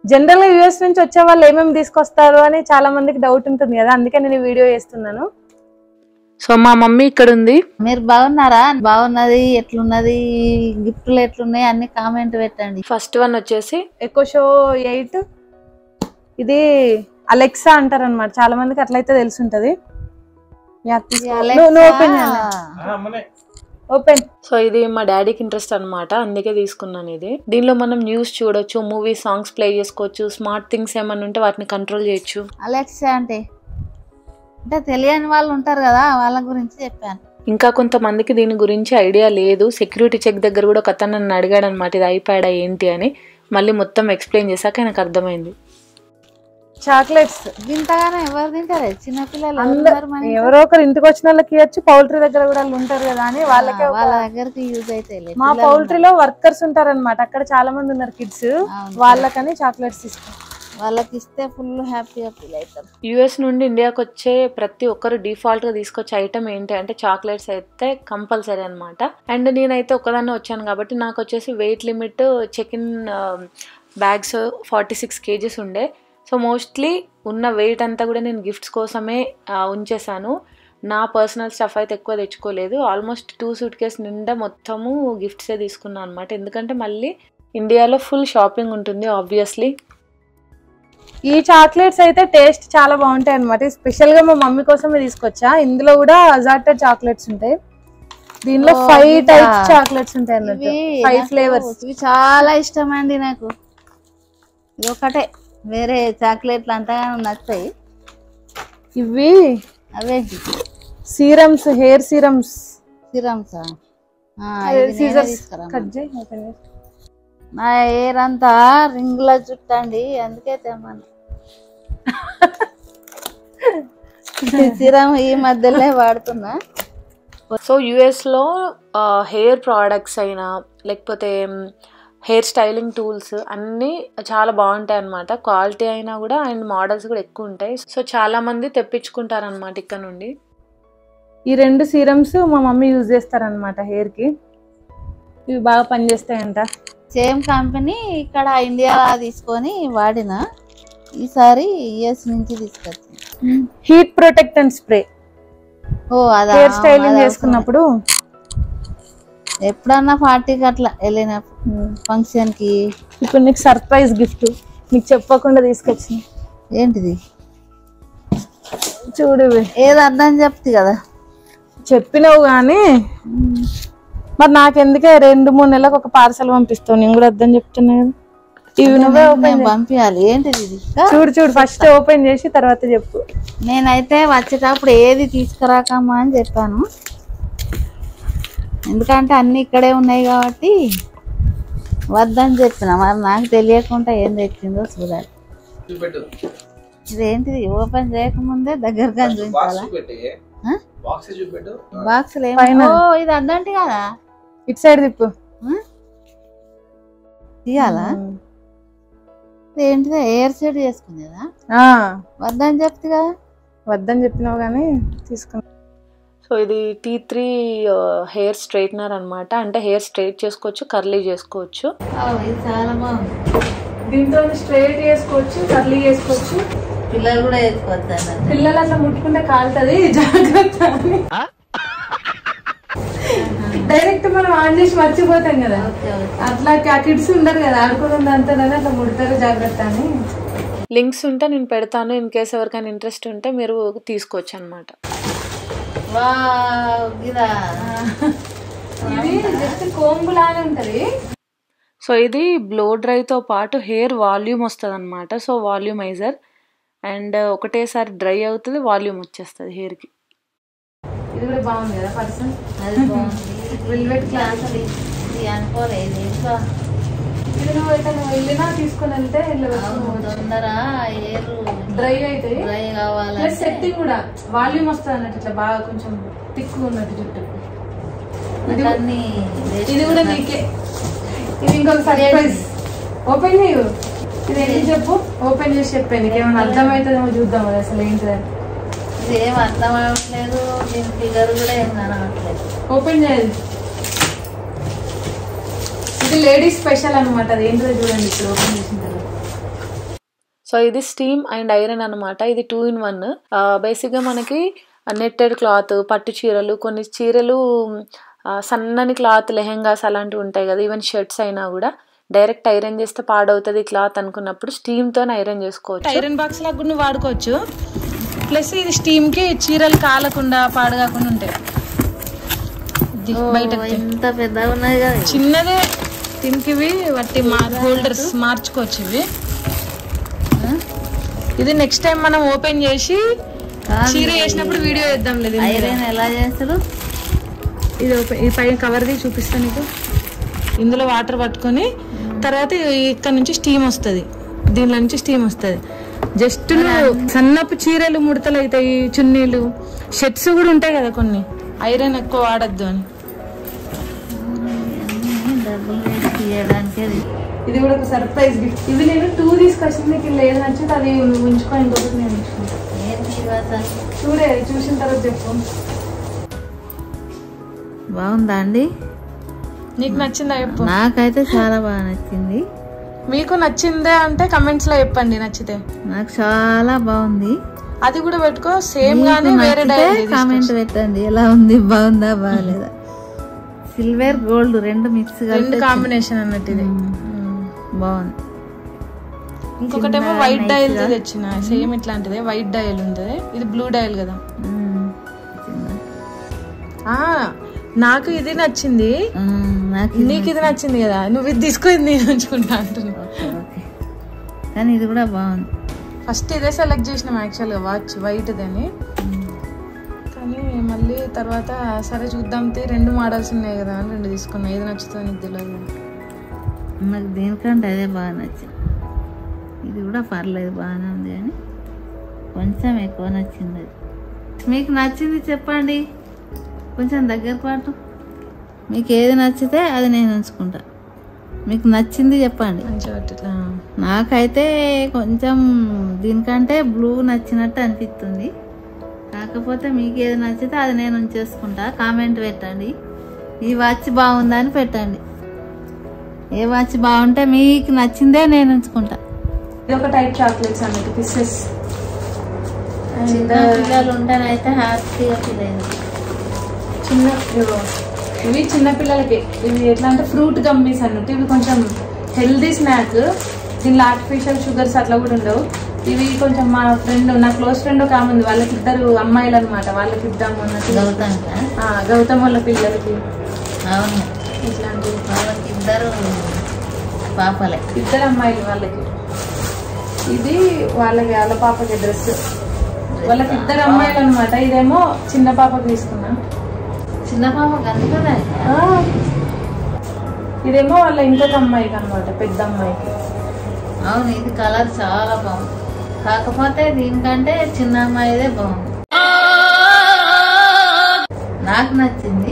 General గా US నుంచి వచ్చే వాళ్ళు ఏమేమి తీసుకొస్తారు అని చాలా మందికి డౌట్ ఉంటుంది కదా అందుకే నేను ఈ వీడియో చేస్తున్నాను సో మా మమ్మీ ఇక్కడ ఉంది మీరు బాగున్నారా బాగున్నది ఎట్లున్నది గిఫ్ట్లు ఎట్లున్నాయి అన్ని కామెంట్ పెట్టండి ఫస్ట్ వన్ వచ్చేసి ఎకో షో ఎయిట్ ఇది అలెక్సా అంటారు అనమాట చాలా మందికి అట్లయితే తెలిసి ఉంటది ఓపెన్ సో ఇది మా డాడీకి ఇంట్రెస్ట్ అన్నమాట అందుకే తీసుకున్నాను ఇది దీనిలో మనం న్యూస్ చూడొచ్చు మూవీ సాంగ్స్ ప్లే చేసుకోవచ్చు స్మార్ట్ థింగ్స్ ఏమైనా ఉంటే వాటిని కంట్రోల్ చేయొచ్చు అలెక్సా అంటే అంటే తెలియని వాళ్ళు ఉంటారు కదా వాళ్ళ గురించి చెప్పాను ఇంకా కొంతమందికి దీని గురించి ఐడియా లేదు సెక్యూరిటీ చెక్ దగ్గర కూడా ఒక అతను నన్ను అడిగాడు అనమాట ఇది ఐప్యాడా ఏంటి అని మళ్ళీ మొత్తం ఎక్స్ప్లెయిన్ చేశాక నాకు అర్థమైంది చాక్లెట్స్ వింతగానే ఎవరు తింటారే చిన్నపిల్లలు ఎవరు అందరూ ఉన్నారు మన ఇంట్లో? ఎవరో ఒకరు ఇంటికి వచ్చిన వాళ్ళకి ఇవ్వచ్చు పౌల్ట్రీ దగ్గర కూడా వాళ్ళు ఉంటారు కదా అని వాళ్ళకే ఆ, ఒక- వాళ్ళ దగ్గరికి యూజ్ అయితే మా పౌల్ట్రీలో వర్కర్స్ ఉంటారు అనమాట అక్కడ చాలా మంది ఉన్నారు కిడ్స్ వాళ్ళకని చాక్లెట్స్ ఇస్తాం వాళ్ళకి ఇస్తే ఫుల్ హ్యాపీగా ఫీల్ అవుతారు యుఎస్ నుండి ఇండియాకి వచ్చే ప్రతి ఒక్కరు డిఫాల్ట్ గా తీసుకొచ్చే ఐటమ్ ఏంటి అంటే చాక్లెట్స్ అయితే కంపల్సరీ అనమాట అండ్ నేనైతే ఒక్కదాన్నే వచ్చాను కాబట్టి నాకు వచ్చేసి weight limit check in bags forty six kgs ఉండే సో మోస్ట్లీ ఉన్న వెయిట్ అంతా కూడా నేను గిఫ్ట్స్ కోసమే ఆ, ఉంచేసాను నా పర్సనల్ స్టఫ్ అయితే ఎక్కువ తెచ్చుకోలేదు ఆల్మోస్ట్ టూ సూట్ కేస్ నిండా మొత్తము గిఫ్ట్సే తీసుకున్నాను అనమాట ఎందుకంటే మళ్ళీ ఇండియాలో ఫుల్ షాపింగ్ ఉంటుంది ఆబ్వియస్లీ ఈ చాక్లెట్స్ అయితే టేస్ట్ చాలా బాగుంటాయి అనమాట స్పెషల్ గా మా మమ్మీ కోసమే తీసుకొచ్చా ఇందులో కూడా అజార్టెడ్ చాక్లెట్స్ ఉంటాయి దీనిలో ఓ, ఫైవ్ ఇదా? టైప్స్ చాక్లెట్స్ ఉంటాయి అన్నట్టు ఇవి ఫైవ్ నాకు- ఫ్లేవర్స్ ఇవి చాలా ఇష్టం అండి నాకు ఇది ఒకటే వేరే చాక్లెట్లు అంతగా నచ్చాయి ఇవి అవే సీరమ్స్ హెయిర్ సీరమ్స్ సిరమ్సా సీజర్స్ కట్ చేయి open చేయి. నా హెయిర్ అంతా రింగుల చుట్టండి అందుకే తెమ్మను సిరం ఈ మధ్యలో వాడుతున్నా సో యుఎస్లో హెయిర్ ప్రోడక్ట్స్ అయినా లేకపోతే హెయిర్ స్టైలింగ్ టూల్స్ అన్నీ చాలా బాగుంటాయి అనమాట క్వాలిటీ అయినా కూడా అండ్ మోడల్స్ కూడా ఎక్కువ ఉంటాయి సో చాలా మంది తెప్పించుకుంటారనమాట ఇక్కడ నుండి ఈ రెండు సీరమ్స్ మా మమ్మీ యూజ్ చేస్తారనమాట హెయిర్ కి ఇవి బాగా పనిచేస్తాయంట సేమ్ కంపెనీ ఇక్కడ ఇండియా తీసుకొని వాడిన ఈసారి యుఎస్ నుంచి తీసుకొచ్చింది హీట్ ప్రొటెక్టెంట్ స్ప్రే ఓ అదా హెయిర్ స్టైలింగ్ అది చేసుకున్నప్పుడు ఎప్పుడన్నా పార్టీకి అట్లా వెళ్ళినప్పుడు ఫంక్షన్ కి ఇప్పుడు నీకు సర్ప్రైజ్ గిఫ్ట్ నీకు చెప్పకుండా తీసుకొచ్చింది ఏంటిది చూడు ఇవి. ఏది అర్థం చెప్తి కదా చెప్పినావు కానీ మరి నాకెందుకే రెండు మూడు నెలలకు ఒక పార్సల్ పంపిస్తావు నేను కూడా అర్థం చెప్తున్నా కదా ఇవి నువ్వే ఓపెన్ నేను పంపించాలి ఏంటిది ఇది చూడు చూడు ఫస్ట్ ఓపెన్ చేసి తర్వాత చెప్పు నేనైతే వచ్చేటప్పుడు ఏది తీసుకురాకమ్మా అని చెప్పాను ఎందుకంటే అన్ని ఇక్కడే ఉన్నాయి కాబట్టి వద్దని చెప్పిన మరి నాకు తెలియకుండా ఏం తెచ్చిందో చూడాలి చూపెట్టు ఇదేంటిది ఓపెన్ చేయకముందే దగ్గరగా బాక్స్ చూపించాలా చూపెట్టి ఆ? బాక్స్ చూపెట్టు బాక్స్ పైన. ఓ ఇది అద్దంటి కదా ఇటు సైడ్ తిప్పు తీయాలా ఏంటిది ఎయిర్ సెట్ చేసుకునేదా ఆ, వద్దని చెప్తే కదా వద్దని చెప్పినావు కానీ తీసుకున్నా సో ఇది టీ త్రీ హెయిర్ స్ట్రైట్నర్ అనమాట అంటే హెయిర్ స్ట్రైట్ చేసుకోవచ్చు కర్లీ చేసుకోవచ్చు ఓ, ఇది చాలా బాగుంది దీంతో స్ట్రైట్ చేసుకోవచ్చు కర్లీ చేసుకోవచ్చు పిల్లలు కూడా వేసుకోవచ్చు అన్నట్టు పిల్లలు అట్లా ముట్టుకుంటే కాలుతుంది జాగ్రత్త అని డైరెక్ట్ మనం ఆన్ చేసి మర్చిపోతాం కదా ఓకే ఓకే అట్లా కిడ్స్ ఉండరు కదా ఆడుకోవడం దాంతో అట్లా ముడతారు జాగ్రత్త అని లింక్స్ ఉంటే నేను పెడతాను ఇన్ కేస్ ఎవరికైనా ఇంట్రెస్ట్ ఉంటే మీరు తీసుకోవచ్చు అనమాట వావ్, గిదా ఇది జస్ట్ కోంబు లానే ఉంటది సో ఇది బ్లో డ్రైతో పాటు హెయిర్ వాల్యూమ్ వస్తుంది అనమాట సో వాల్యూమైజర్ అండ్ ఒకటేసారి డ్రై అవుతుంది వాల్యూమ్ వచ్చేస్తుంది హెయిర్కి ఇది కూడా బాగుంది కదా పర్సన్ అది బాగుంది వెల్వెట్ క్లాస్ అసలు ఇది అనుకోలేదు ఇంకా ఇది నువ్వు ఎక్కడికి వెళ్ళినా తీసుకొని వెళ్తే అవును, తొందర ఏరు డ్రై అవుతాయి డ్రై కావాలంటే ప్లస్ సెట్టింగ్ కూడా వాల్యూమ్ వస్తుంది అన్నట్టు ఇట్లా బాగా కొంచెం థిక్ ఉన్నట్టు జుట్టు ఇది అన్ని ఇది కూడా నీకే ఇది ఇంకొక సర్ప్రైజ్ ఓపెన్ చేయు ఇది ఏంటి చెప్పు ఓపెన్ చేసి చెప్పే నీకేమైనా అర్థమవుతుందేమో చూద్దాం అది అసలు ఏంటిదని ఇది ఏం అర్థం అవ్వట్లేదు దీని ఫిగర్ కూడా ఏం కనవట్లేదు ఓపెన్ చేయాలి ఇది లేడీస్ స్పెషల్ అనమాట అది ఏంటిదో చూడండి ఇప్పుడు ఓపెన్ చేసిన తర్వాత సో ఇది స్టీమ్ అండ్ ఐరన్ అనమాట ఇది టూ ఇన్ వన్ బేసిక్గా మనకి నెట్టెడ్ క్లాత్ పట్టు చీరలు కొన్ని చీరలు ఆ, సన్నని క్లాత్ లెహెంగాస్ అలాంటివి ఉంటాయి కదా ఈవెన్ షర్ట్స్ అయినా కూడా డైరెక్ట్ ఐరన్ చేస్తే పాడవుతుంది క్లాత్ అనుకున్నప్పుడు స్టీమ్తో ఐరన్ చేసుకోవచ్చు ఐరన్ బాక్స్ లాగా కూడా నువ్వు వాడుకోవచ్చు ప్లస్ ఇది స్టీమ్ కి చీరలు కాలకుండా పాడగాకుండా ఉంటాయి ఇది బయట ఇంత పెద్దగా ఉన్నది కదా ఇది. చిన్నదే దీనికి ఇవి వాటి హోల్డర్స్ మార్చుకోవచ్చు ఇవి ఇది నెక్స్ట్ టైం మనం ఓపెన్ చేసి కాదు, చీర వేసినప్పుడు వీడియో చేద్దాం లేదు ఐరన్ ఎలా చేస్తారు ఇది ఓపెన్ ఇది పైన కవర్ది చూపిస్తాను నీకు ఇందులో వాటర్ పట్టుకొని తర్వాత ఇక్కడ నుంచి స్టీమ్ వస్తుంది దీనిలో నుంచి స్టీమ్ వస్తుంది జస్ట్ సన్నపు చీరలు ముడతలు అవుతాయి చున్నీలు షర్ట్స్ కూడా ఉంటాయి కదా కొన్ని ఐరన్ ఎక్కువ వాడద్దు అని అన్నీ డబ్బులు వేసి తీయడానికి అది ఇది కూడా ఒక సర్ప్రైజ్ గిఫ్ట్ ఇవి నేను టూ తీసుకొచ్చింది నీకు లేదు నచ్చింది అది ఉంచుకొని ఇంకొకటి నేను ఉంచుకుంటాను ఏంటి ఇవ్వాలి చూడే చూసిన తర్వాత చెప్పు బాగుందా అండి నీకు నచ్చిందా చెప్పు నాకైతే చాలా బాగా నచ్చింది మీకు నచ్చిందే అంటే కమెంట్స్ లో చెప్పండి నచ్చితే నాకు చాలా బాగుంది అది కూడా పెట్టుకో సేమ్ గానీ వేరే డైరీ కామెంట్ పెట్టండి ఎలా ఉంది బాగుందా బాగాలేదా సిల్వర్ గోల్డ్ రెండు మిక్స్ రెండు కాంబినేషన్ అన్నట్టు ఇది బాగుంది ఇంకొకటేమో వైట్ డయల్ తెచ్చిన సేమ్ ఇట్లాంటిదే వైట్ డయల్ ఉంది ఇది బ్లూ డయల్ కదా మ్మ్. చిన్న. ఆ నాకు ఇది నచ్చింది మ్మ్, నాకు ఇది నీకు ఇది నచ్చింది కదా నువ్వు ఇది తీసుకుని నేను ఉంచుకుంటా అంటున్నా ఓకే, ఓకే. కానీ ఇది కూడా బాగుంది ఫస్ట్ ఇదే సెలెక్ట్ చేసినాం యాక్చువల్గా వాచ్ వైట్ అని కానీ మళ్ళీ తర్వాత సరే చూద్దాం తీ, రెండు మోడల్స్ ఉన్నాయి కదా అని రెండు తీసుకున్నా ఏది నచ్చుతుందో నీకు తెలియదు నాకు దీనికంటే అదే బాగా నచ్చింది ఇది కూడా పర్లేదు బాగానే ఉంది కానీ కొంచెం ఎక్కువ నచ్చింది అది మీకు నచ్చింది చెప్పండి కొంచెం దగ్గర పాటు మీకు ఏది నచ్చితే అది నేను ఉంచుకుంటా మీకు నచ్చింది చెప్పండి మంచిగా అట్లా నాకైతే కొంచెం దీనికంటే బ్లూ నచ్చినట్టు అనిపిస్తుంది కాకపోతే మీకు ఏది నచ్చితే అది నేను ఉంచేసుకుంటా కామెంట్ పెట్టండి ఈ వాచ్ బాగుందా అని పెట్టండి ఏ వాచ్ బాగుంటే మీకు నచ్చిందే నేను ఉంచుకుంటా ఇది ఒక టైప్ చాక్లెట్స్ అన్నట్టు పిసెస్ చిన్న పిల్లలు ఉంటేనైతే హ్యాపీగా ఫీల్ అయింది చిన్న ఇగో, ఇవి చిన్న పిల్లలకి ఇవి ఎట్లా అంటే ఫ్రూట్ గమ్మీస్ అన్నట్టు ఇవి కొంచెం హెల్దీ స్నాక్ దీనిలో ఆర్టిఫిషియల్ షుగర్స్ అట్లా కూడా ఉండవు ఇవి కొంచెం మా ఫ్రెండ్ నా క్లోజ్ ఫ్రెండ్ ఒక ఆమె ఉంది వాళ్ళకి ఇద్దరు అమ్మాయిలు అనమాట వాళ్ళకి ఇద్దాము అన్నట్టు గౌతాంక ఆ, గౌతమ్ వాళ్ళ పిల్లలకి అవును ఇట్లాంటివి వాళ్ళకి ఇద్దరు పాపలే ఇద్దరు అమ్మాయిలు వాళ్ళకి ఇది వాళ్ళకి వాళ్ళ పాపకి డ్రెస్ వాళ్ళకి ఇద్దరు అమ్మాయిలు అనమాట ఇదేమో చిన్న పాపకి తీసుకున్నా చిన్న పాప కనుక ఆ, ఇదేమో వాళ్ళ ఇంకొక అమ్మాయికి అనమాట పెద్ద అమ్మాయికి అవును ఇది కలర్ చాలా బాగుంది కాకపోతే దీనికంటే చిన్న అమ్మాయిదే బాగుంది నాకు నచ్చింది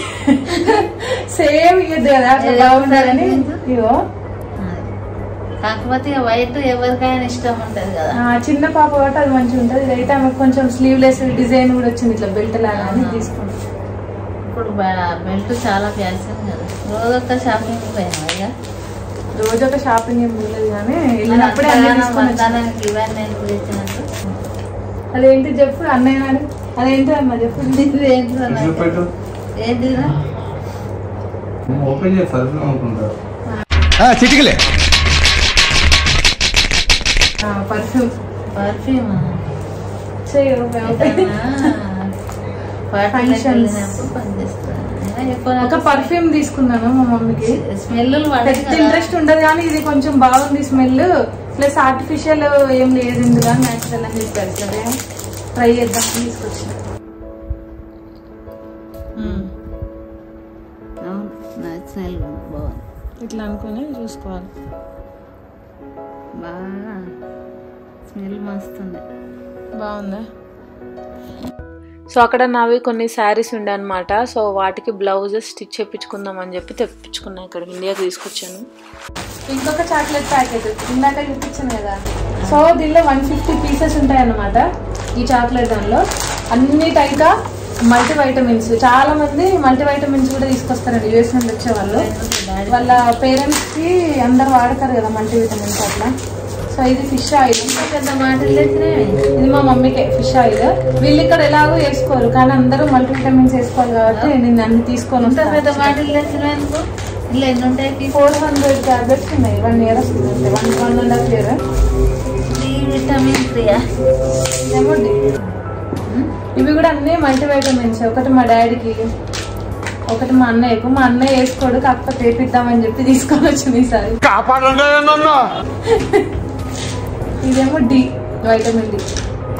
సేమ్ ఇది కదా అట్లా బాగుండాలని ఇగో అది. కాకపోతే ఇక వైట్ ఎవరికైనా ఇష్టం ఉంటది కదా ఆ, చిన్న పాప కాబట్టి అది మంచిగా ఉంటుంది ఇదైతే ఆమెకు కొంచెం స్లీవ్లెస్ డిజైన్ కూడా వచ్చింది ఇట్లా బెల్ట్ లాగా అని తీసుకుంటాం ఇప్పుడు బెల్ట్ చాలా ఫ్యాషన్ కదా రోజొక్క షాపింగ్ పోయినా ఇక రోజు ఒక షాపింగ్ ఏం లేదు కానీ వెళ్ళినప్పుడే అన్ని తీసుకొని వచ్చాను. వందనానికి ఇవన్నీ ఎందుకు తెచ్చినట్టు అదేంటి చెప్పు అన్నయ్య నాడు అదేంటి అమ్మ చెప్పు ఇది ఏంటిదో నాకు చూపెట్టు ఏంటిదో నువ్వు ఓపెన్ చేసి సరిగ్గా అనుకుంటా చిటికలే పర్ఫ్యూమ్ పర్ఫ్యూమ్ చెయ్యి పార్టీలకు Functions. వెళ్ళినప్పుడు పనిచేస్తాను అయినా ఎక్కువ ఒక పర్ఫ్యూమ్ తీసుకున్నాను మా మమ్మీకి స్మెల్ పెద్ద ఇంట్రెస్ట్ ఉండదు కానీ ఇది కొంచెం బాగుంది స్మెల్ ప్లస్ ఆర్టిఫిషియల్ ఏం లేదు ఇందులో న్యాచురల్ అని చెప్పారు సరే ట్రై చేద్దాం అని తీసుకొచ్చిన స్మెల్ బాగుంది ఇట్లా అనుకుని చూసుకోవాలి బాగా స్మెల్ మస్తుంది బాగుందా సో అక్కడ నావి కొన్ని శారీస్ ఉండే అనమాట సో వాటికి బ్లౌజెస్ స్టిచ్ చేయించుకుందాం అని చెప్పి తెప్పించుకున్నా ఇక్కడ ఇండియాకి తీసుకొచ్చాను ఇంకొక చాక్లెట్ ప్యాకెట్ ఇందాక చూపించాను కదా సో దీనిలో వన్ ఫిఫ్టీ పీసెస్ ఉంటాయి అన్నమాట ఈ చాక్లెట్ దానిలో అన్ని టైప్గా మల్టీ వైటమిన్స్ చాలా మంది మల్టీ వైటమిన్స్ కూడా తీసుకొస్తారండి యూఎస్ నుండి వచ్చే వాళ్ళు వాళ్ళ పేరెంట్స్ కి అందరు వాడతారు కదా మల్టీ విటమిన్స్ అట్లా సో ఇది ఫిష్ ఆయిల్ పెద్ద మాటలు తెచ్చినాయి ఇది మా మమ్మీకే ఫిష్ ఆయిల్ వీళ్ళు ఇక్కడ ఎలాగో వేసుకోరు కానీ అందరూ మల్టీవిటమిన్స్ వేసుకోవాలి కాబట్టి నేను అన్ని తీసుకొని ఇంత పెద్ద వస్తాను మాటలు తెచ్చినాయి అనుకో ఇలా ఎన్ని ఉంటాయి పీస్ ఫోర్ హండ్రెడ్ టాబ్లెట్స్ ఉన్నాయి వన్ ఇయర్ వస్తుంది అంతే one one and half year D vitamin త్రీయా ఇదేమో డి. ఇవి కూడా అన్ని మల్టీవైటమిన్స్ ఒకటి మా డాడీకి ఒకటి మా అన్నయ్యకు మా అన్నయ్య వేసుకోడు కాకపోతే వేపిద్దామని చెప్పి తీసుకొని వచ్చింది ఈసారి ఇదేమో డి వైటమిన్ డి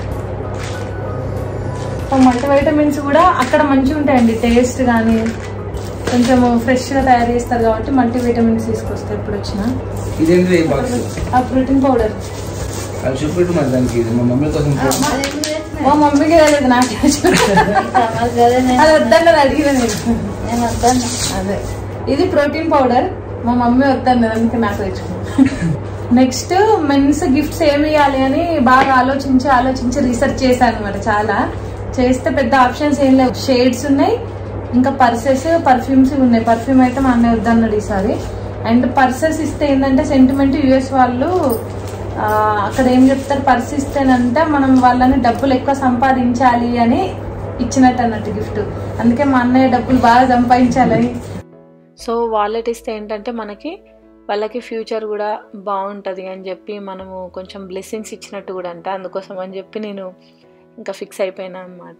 మల్టీవైటమిన్స్ కూడా అక్కడ మంచిగా ఉంటాయండి టేస్ట్ కానీ కొంచెం ఫ్రెష్గా తయారు చేస్తారు కాబట్టి మల్టీవిటమిన్స్ తీసుకొస్తారు ఇప్పుడు వచ్చిన ఇదేంటి బాక్స్ ఆ ప్రోటీన్ పౌడర్ అది చూపెట్టు మరి దానికి ఇది మా మమ్మీ కోసం అది ఎన్ని తెచ్చినాయి మా మమ్మీకి తెలియదు నాకే ఇంకా మరి గదే నేను అది వద్దన్నది అడిగిన నేను నేను వద్దన్నా అదే ఇది ప్రోటీన్ పౌడర్ మా మమ్మీ వద్దన్నది అందుకే నాకు తెచ్చుకున్నాను నెక్స్ట్ మెన్స్ గిఫ్ట్స్ ఏమి ఇవ్వాలి అని బాగా ఆలోచించి ఆలోచించి రీసెర్చ్ చేశాను అనమాట చాలా చేస్తే పెద్ద ఆప్షన్స్ ఏం లేవు షేడ్స్ ఉన్నాయి ఇంకా పర్సెస్ పర్ఫ్యూమ్స్ ఉన్నాయి పర్ఫ్యూమ్ అయితే మా అన్నయ్య వద్దన్నాడు ఈసారి అండ్ పర్సెస్ ఇస్తే ఏంటంటే సెంటిమెంట్ యుఎస్ వాళ్ళు ఆ, అక్కడ ఏం చెప్తారు పర్స్ ఇస్తేనంటే మనం వాళ్ళని డబ్బులు ఎక్కువ సంపాదించాలి అని ఇచ్చినట్టు అన్నట్టు గిఫ్ట్ అందుకే మా అన్నయ్య డబ్బులు బాగా సంపాదించాలని సో వాలెట్ ఇస్తే ఏంటంటే మనకి వాళ్ళకి ఫ్యూచర్ కూడా బాగుంటుంది అని చెప్పి మనము కొంచెం బ్లెస్సింగ్స్ ఇచ్చినట్టు కూడా అంట అందుకోసం అని చెప్పి నేను ఇంకా ఫిక్స్ అయిపోయినా అనమాట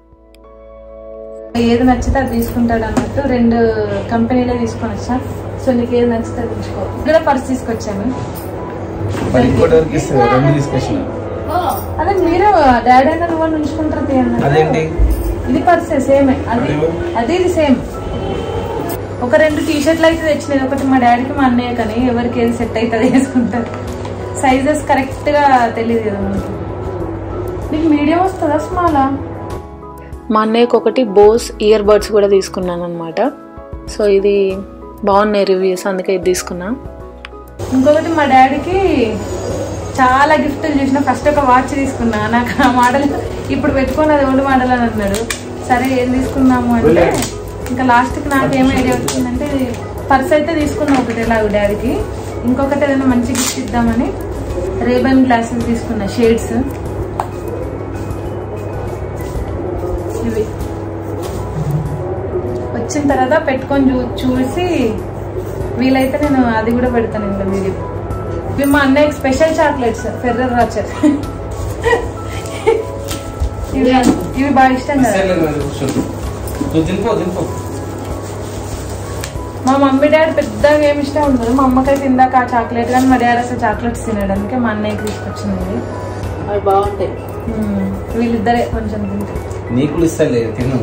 ఏది నచ్చితే అది తీసుకుంటాడు అన్నట్టు రెండు కంపెనీలే తీసుకొని వచ్చా సో నీకు ఏది నచ్చితే అది తీసుకో ఇక్కడ పర్స్ తీసుకొచ్చాను మరి ఇంకోటి వరకు ఇస్తుంది రెండు తీసుకొచ్చిన అదే మీరు డాడీ అయినా నువ్వు ఉంచుకుంటారు తీయండి అదేంటి ఇది పర్సే సేమే అది అది ఇది సేమ్ ఒక రెండు టీ షర్ట్లు అయితే తెచ్చినది ఒకటి మా డాడీకి మా అన్నయ్య కానీ ఎవరికి ఏది సెట్ అవుతుంది వేసుకుంటారు సైజెస్ కరెక్ట్ గా తెలియదు కదా మనకి నీకు మీడియం వస్తుందా స్మాలా మా అన్నయ్యకి ఒకటి బోస్ ఇయర్ బడ్స్ కూడా తీసుకున్నాను అనమాట సో ఇది బాగున్నాయి రివ్యూస్ అందుకే ఇది తీసుకున్నా ఇంకొకటి మా డాడీకి చాలా గిఫ్ట్లు చూసిన ఫస్ట్ ఒక వాచ్ తీసుకున్నా నాకు ఆ మోడల్ ఇప్పుడు పెట్టుకొని అది ఓల్డ్ మోడల్ అని అన్నాడు సరే ఏం తీసుకుందాము అంటే ఇంకా లాస్ట్కి నాకు ఏం ఐడియా వచ్చిందంటే ఇది పర్స్ అయితే తీసుకున్నా ఒకటి ఎలాగో డాడీకి ఇంకొకటి ఏదైనా మంచి గిఫ్ట్ ఇద్దామని రేబన్ గ్లాసెస్ తీసుకున్నా షేడ్స్ ఇవి వచ్చిన తర్వాత పెట్టుకొని చూ చూసి వీలైతే నేను అది కూడా పెడతాను ఇంకా వీడియో ఇవి మా అన్నయ్యకి స్పెషల్ చాక్లెట్స్ ఫెర్రర్ రాచర్ ఇవి ఇవి బాగా ఇష్టం కదా సరేలే మరి కూర్చో నువ్వు తినిపో తినిపో మా మమ్మీ డాడీ పెద్దగా ఏమి ఇష్టం ఉండదు మా అమ్మకైతే ఇందాక ఆ చాక్లెట్ కానీ మా డాడీ అసలు చాక్లెట్స్ తినాడు అందుకే మా అన్నయ్యకి తీసుకొచ్చింది అవి బాగుంటాయి మ్మ్. వీళ్ళిద్దరే కొంచెం తింటారు నీకు కూడా ఇస్తాలే తిను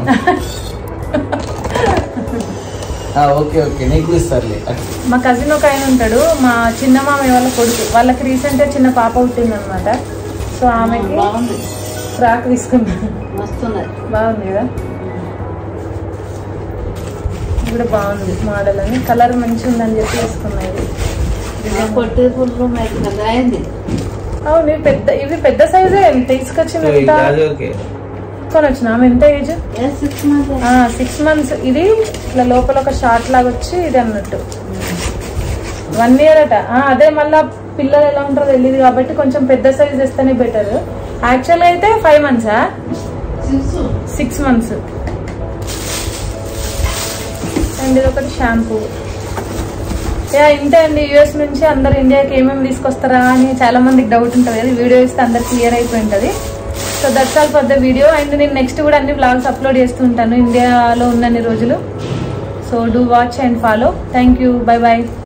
ఆ, ఓకే ఓకే నీకు కూడా ఇస్తారులే మా కజిన్ ఒక ఆయన ఉంటాడు మా చిన్న మామయ్య వాళ్ళ కొడుకు వాళ్ళకి రీసెంట్ గా చిన్న పాప పుట్టింది అనమాట సో ఆమెకి బాగుంది ఫ్రాక్ తీసుకున్నాను మస్తున్నది బాగుంది కదా ఇది కూడా బాగుంది మోడల్ అని కలర్ మంచిగా ఉందని చెప్పి తీసుకున్నది పొట్టి పుల్లు మరి పెద్ద అయింది అవును ఇవి పెద్ద ఇవి పెద్ద సైజే తీసుకొచ్చింది ఎంత అది ఓకే కొని వచ్చిన ఆమె ఎంత ఏజ్ ఏ సిక్స్ మంత్ సిక్స్ మంత్స్ ఇది ఇట్లా లోపల ఒక షార్ట్ లాగా వచ్చి ఇది అన్నట్టు వన్ ఇయర్ అట ఆ, అదే మళ్ళా పిల్లలు ఎలా ఉంటారో తెలియదు కాబట్టి కొంచెం పెద్ద సైజ్ ఇస్తేనే బెటర్ యాక్చువల్ అయితే ఫైవ్ మంత్సా సిక్స్ సిక్స్ మంత్స్ అండ్ ఇది ఒకటి షాంపూ యా ఇంతే అండి యూఎస్ నుంచి అందరు ఇండియాకి ఏమేమి తీసుకొస్తారా అని చాలా మందికి డౌట్ ఉంటుంది కదా వీడియో ఇస్తే అందరు క్లియర్ అయిపోయి ఉంటుంది so that's all for the video and నేను నెక్స్ట్ కూడా అన్ని బ్లాగ్స్ అప్లోడ్ చేస్తూ ఉంటాను ఇండియాలో ఉన్నన్ని రోజులు so do watch and follow thank you bye bye